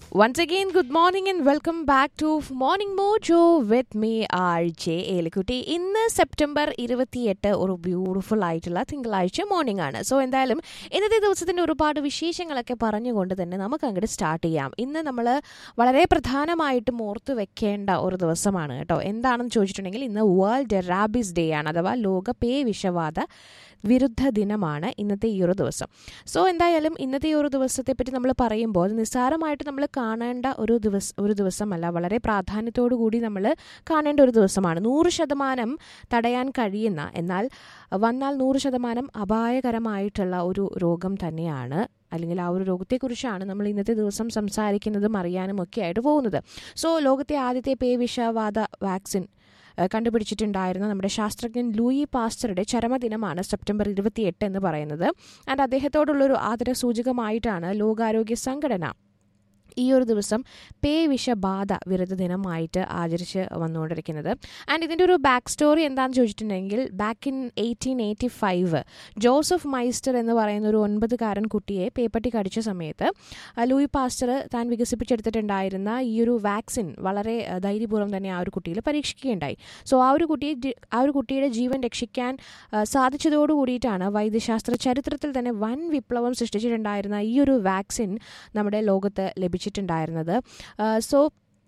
Once again, good morning and welcome back to Morning Mojo with me, RJ Elikutty ഇന്ന് September ഇരുപത്തിയെട്ട് ഒരു beautiful ആയിട്ടുള്ള തിങ്കളാഴ്ച മോർണിംഗ് ആണ് സോ എന്തായാലും ഇന്നത്തെ ദിവസത്തിൻ്റെ ഒരുപാട് വിശേഷങ്ങളൊക്കെ പറഞ്ഞുകൊണ്ട് തന്നെ നമുക്ക് അങ്ങോട്ട് സ്റ്റാർട്ട് ചെയ്യാം ഇന്ന് നമ്മൾ വളരെ പ്രധാനമായിട്ടും ഓർത്ത് വെക്കേണ്ട ഒരു ദിവസമാണ് കേട്ടോ എന്താണെന്ന് ചോദിച്ചിട്ടുണ്ടെങ്കിൽ ഇന്ന് വേൾഡ് റാബിസ് ഡേ ആണ് അഥവാ ലോക പേ വിഷവാദ വിരുദ്ധ ദിനമാണ് ഇന്നത്തെ ഈ ഒരു ദിവസം സോ എന്തായാലും ഇന്നത്തെ ഈ ഒരു ദിവസത്തെ പറ്റി നമ്മൾ പറയുമ്പോൾ അത് നിസ്സാരമായിട്ട് നമ്മൾ കാണേണ്ട ഒരു ദിവസം ഒരു ദിവസമല്ല വളരെ പ്രാധാന്യത്തോടു കൂടി നമ്മൾ കാണേണ്ട ഒരു ദിവസമാണ് നൂറ് ശതമാനം തടയാൻ കഴിയുന്ന എന്നാൽ വന്നാൽ നൂറ് ശതമാനം അപായകരമായിട്ടുള്ള ഒരു രോഗം തന്നെയാണ് അല്ലെങ്കിൽ ആ ഒരു രോഗത്തെക്കുറിച്ചാണ് നമ്മൾ ഇന്നത്തെ ദിവസം സംസാരിക്കുന്നതും അറിയാനും ഒക്കെ ആയിട്ട് പോകുന്നത് സോ ലോകത്തെ ആദ്യത്തെ പേ വിഷവാദ വാക്സിൻ ഏഹ് കണ്ടുപിടിച്ചിട്ടുണ്ടായിരുന്ന നമ്മുടെ ശാസ്ത്രജ്ഞൻ ലൂയി പാസ്റ്ററുടെ ചരമദിനമാണ് സെപ്റ്റംബർ ഇരുപത്തിയെട്ട് എന്ന് പറയുന്നത് ആൻഡ് അദ്ദേഹത്തോടുള്ളൊരു ആദര സൂചകമായിട്ടാണ് ലോകാരോഗ്യ സംഘടന ഈ ഒരു ദിവസം പേ വിഷബാധ വിരുദ്ധ ദിനമായിട്ട് ആചരിച്ച് വന്നുകൊണ്ടിരിക്കുന്നത് ആൻഡ് ഇതിൻ്റെ ഒരു ബാക്ക് സ്റ്റോറി എന്താണെന്ന് ചോദിച്ചിട്ടുണ്ടെങ്കിൽ back in eighteen eighty five Joseph Meister എന്ന് പറയുന്ന ഒരു ഒൻപതുകാരൻ കുട്ടിയെ പേപ്പട്ടി കടിച്ച സമയത്ത് ആ, ലൂയി പാസ്റ്റർ താൻ വികസിപ്പിച്ചെടുത്തിട്ടുണ്ടായിരുന്ന ഈ ഒരു വാക്സിൻ വളരെ ആ, ധൈര്യപൂർവ്വം തന്നെ ആ ഒരു കുട്ടിയിൽ പരീക്ഷിക്കുകയുണ്ടായി സോ ആ ഒരു കുട്ടിയെ ജി- ആ ഒരു കുട്ടിയുടെ ജീവൻ രക്ഷിക്കാൻ ആ, സാധിച്ചതോടു കൂടിയിട്ടാണ് വൈദ്യശാസ്ത്ര ചരിത്രത്തിൽ തന്നെ വൻ വിപ്ലവം സൃഷ്ടിച്ചിട്ടുണ്ടായിരുന്ന ഈ ഒരു വാക്സിൻ നമ്മുടെ ലോകത്ത് ലഭിച്ചിട്ടുണ്ടായിരുന്നത് സോ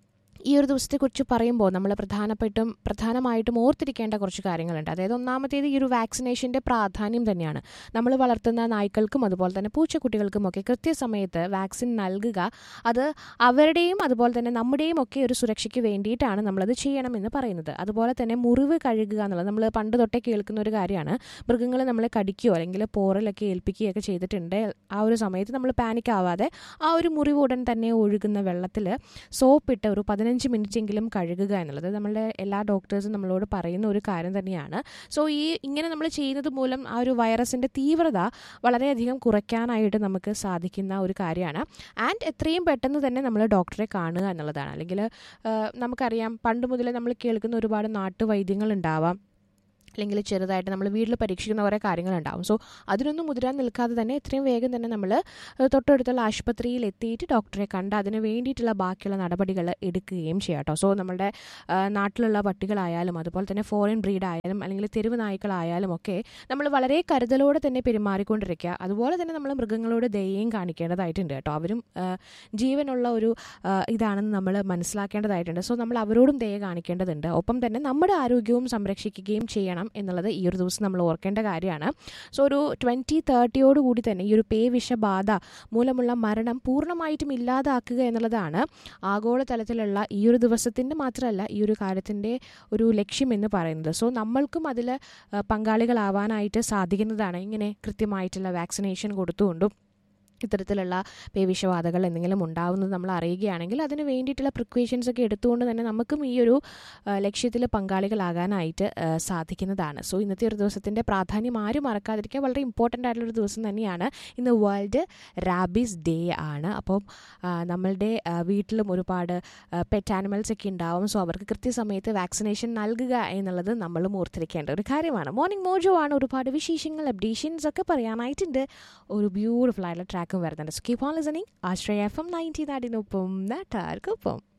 ഈ ഒരു ദിവസത്തെക്കുറിച്ച് പറയുമ്പോൾ നമ്മൾ പ്രധാനപ്പെട്ടും പ്രധാനമായിട്ടും ഓർത്തിരിക്കേണ്ട കുറച്ച് കാര്യങ്ങളുണ്ട് അതായത് ഒന്നാമത്തേത് ഈ ഒരു വാക്സിനേഷൻ്റെ പ്രാധാന്യം തന്നെയാണ് നമ്മൾ വളർത്തുന്ന നായ്ക്കൾക്കും അതുപോലെ തന്നെ പൂച്ചക്കുട്ടികൾക്കും ഒക്കെ കൃത്യസമയത്ത് വാക്സിൻ നൽകുക അത് അവരുടെയും അതുപോലെ തന്നെ നമ്മുടെയും ഒക്കെ ഒരു സുരക്ഷയ്ക്ക് വേണ്ടിയിട്ടാണ് നമ്മളത് ചെയ്യണമെന്ന് പറയുന്നത് അതുപോലെ തന്നെ മുറിവ് കഴുകുക എന്നുള്ളത് നമ്മൾ പണ്ട് തൊട്ടേ കേൾക്കുന്ന ഒരു കാര്യമാണ് മൃഗങ്ങൾ നമ്മളെ കടിക്കുകയോ അല്ലെങ്കിൽ പോറലൊക്കെ ഏൽപ്പിക്കുകയൊക്കെ ചെയ്തിട്ടുണ്ട് ആ ഒരു സമയത്ത് നമ്മൾ പാനിക് ആവാതെ ആ ഒരു മുറിവ് ഉടൻ തന്നെ ഒഴുകുന്ന വെള്ളത്തിൽ സോപ്പിട്ട് ഒരു പതിനഞ്ച് മിനിറ്റെങ്കിലും കഴുകുക എന്നുള്ളത് നമ്മളുടെ എല്ലാ ഡോക്ടേഴ്സും നമ്മളോട് പറയുന്ന ഒരു കാര്യം തന്നെയാണ് സോ ഈ ഇങ്ങനെ നമ്മൾ ചെയ്യുന്നത് മൂലം ആ ഒരു വൈറസിൻ്റെ തീവ്രത വളരെയധികം കുറയ്ക്കാനായിട്ട് നമുക്ക് സാധിക്കുന്ന ഒരു കാര്യമാണ് ആൻഡ് എത്രയും പെട്ടെന്ന് തന്നെ നമ്മൾ ഡോക്ടറെ കാണുക എന്നുള്ളതാണ് അല്ലെങ്കിൽ നമുക്കറിയാം പണ്ട് മുതലേ നമ്മൾ കേൾക്കുന്ന ഒരുപാട് നാട്ടുവൈദ്യങ്ങൾ ഉണ്ടാവാം അല്ലെങ്കിൽ ചെറുതായിട്ട് നമ്മൾ വീട്ടിൽ പരീക്ഷിക്കുന്ന കുറേ കാര്യങ്ങളുണ്ടാവും സോ അതിനൊന്നും മുതിരാൻ നിൽക്കാതെ തന്നെ എത്രയും വേഗം തന്നെ നമ്മൾ തൊട്ടടുത്തുള്ള ആശുപത്രിയിൽ എത്തിയിട്ട് ഡോക്ടറെ കണ്ട് അതിന് വേണ്ടിയിട്ടുള്ള ബാക്കിയുള്ള നടപടികൾ എടുക്കുകയും ചെയ്യാം കേട്ടോ സോ നമ്മുടെ ആ, നാട്ടിലുള്ള പട്ടികളായാലും അതുപോലെ തന്നെ ഫോറിൻ ബ്രീഡ് ആയാലും അല്ലെങ്കിൽ തെരുവ് നായ്ക്കളായാലും ഒക്കെ നമ്മൾ വളരെ കരുതലോടെ തന്നെ പെരുമാറിക്കൊണ്ടിരിക്കുക അതുപോലെ തന്നെ നമ്മൾ മൃഗങ്ങളോട് ദയയും കാണിക്കേണ്ടതായിട്ടുണ്ട് കേട്ടോ അവരും ആ, ജീവനുള്ള ഒരു ആ, ഇതാണെന്ന് നമ്മൾ മനസ്സിലാക്കേണ്ടതായിട്ടുണ്ട് സോ നമ്മൾ അവരോടും ദയ കാണിക്കേണ്ടതുണ്ട് ഒപ്പം തന്നെ നമ്മുടെ ആരോഗ്യവും സംരക്ഷിക്കുകയും ചെയ്യണം എന്നുള്ളത് ഈ ഒരു ദിവസം നമ്മൾ ഓർക്കേണ്ട കാര്യമാണ് സോ ഒരു ട്വൻറ്റി തേർട്ടിയോട് കൂടി തന്നെ ഈ ഒരു പേ വിഷബാധ മൂലമുള്ള മരണം പൂർണ്ണമായിട്ടും ഇല്ലാതാക്കുക എന്നുള്ളതാണ് ആഗോളതലത്തിലുള്ള ഈ ഒരു ദിവസത്തിൻ്റെ മാത്രമല്ല ഈ ഒരു കാര്യത്തിൻ്റെ ഒരു ലക്ഷ്യം എന്ന് പറയുന്നത് സോ നമ്മൾക്കും അതിൽ പങ്കാളികളാവാനായിട്ട് സാധിക്കുന്നതാണ് ഇങ്ങനെ കൃത്യമായിട്ടുള്ള വാക്സിനേഷൻ കൊടുത്തുകൊണ്ടും ഇത്തരത്തിലുള്ള പേവിഷബാധകൾ എന്തെങ്കിലും ഉണ്ടാവുന്നത് നമ്മൾ അറിയുകയാണെങ്കിൽ അതിന് വേണ്ടിയിട്ടുള്ള പ്രിക്വേഷൻസ് ഒക്കെ എടുത്തുകൊണ്ട് തന്നെ നമുക്കും ഈ ഒരു ലക്ഷ്യത്തിൽ പങ്കാളികളാകാനായിട്ട് ആ, സാധിക്കുന്നതാണ് സോ ഇന്നത്തെ ഒരു ദിവസത്തിൻ്റെ പ്രാധാന്യം ആരും മറക്കാതിരിക്കുക വളരെ ഇമ്പോർട്ടൻ്റ് ആയിട്ടുള്ളൊരു ദിവസം തന്നെയാണ് ഇന്ന് വേൾഡ് റാബീസ് ഡേ ആണ് അപ്പം ആ, നമ്മളുടെ ആ, വീട്ടിലും ഒരുപാട് പെറ്റ് ആനിമൽസ് ഒക്കെ ഉണ്ടാവും സോ അവർക്ക് കൃത്യസമയത്ത് വാക്സിനേഷൻ നൽകുക എന്നുള്ളത് നമ്മളും ഓർത്തിരിക്കേണ്ട ഒരു കാര്യമാണ് മോർണിംഗ് മോജോ ആണ് ഒരുപാട് വിശേഷങ്ങൾ അപ്ഡേഷൻസ് ഒക്കെ പറയാനായിട്ടുണ്ട് ഒരു ബ്യൂട്ടിഫുൾ ആയിട്ടുള്ള ട്രാക്കും വരുന്നുണ്ട് so keep on listening Ashraya F M ninety നാടിനൊപ്പം നാട്ടാർക്കൊപ്പം